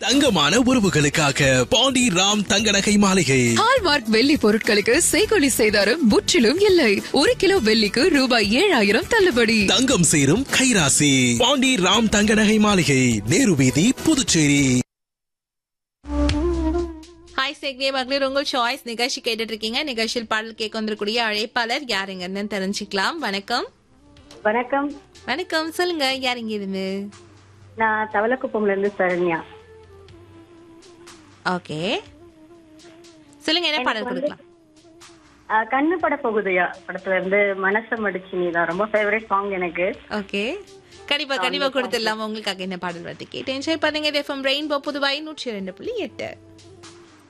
தங்கமான உறவுகளுக்காக பாண்டி ராம் தங்க நகை மாளிகை ஹால்மார்க் வெள்ளி பொருட்களுக்கு செய்கொலி செய்தாரும் முற்றிலும் இல்லை ஒரு கிலோ வெள்ளிக்கு ரூபாய் ஏழாயிரம் தள்ளுபடி தங்கம் சேரும் கைராசி பாண்டி ராம் தங்க நகை மாளிகை நேரு வீதி புதுச்சேரி ஹாய் சேக்ரே மகளிர் உங்கள் சாய்ஸ் நிகழ்ச்சி கேட்டுட்டு இருக்கீங்க நிகழ்ச்சியில் பாடல் கேட்க வந்திருக்கூடிய அழைப்பாளர் யாருங்கன்னு தெரிஞ்சுக்கலாம் வணக்கம் வணக்கம் வணக்கம் சொல்லுங்க யாருங்க இருந்து நான் தவளக்குப்பம்ல இருந்து சரண்யா ஓகே சொல்லுங்க என்ன பாடல் கொடுக்கலாம் ஆஹ் கண்ணு பட போகுதையா படத்துல இருந்து மனச மடிச்சு நீதான் ரொம்ப ஃபேவரட் சாங் எனக்கு ஓகே கண்டிப்பா கண்டிப்பா கொடுத்துடலாம் உங்களுக்காக என்ன பாடல் வந்து கேட்டு என்ஜாய் பண்ணுங்க எஃப்எம் ரெயின்போ புதுவாய் நூற்றி ரெண்டு புள்ளி எட்டு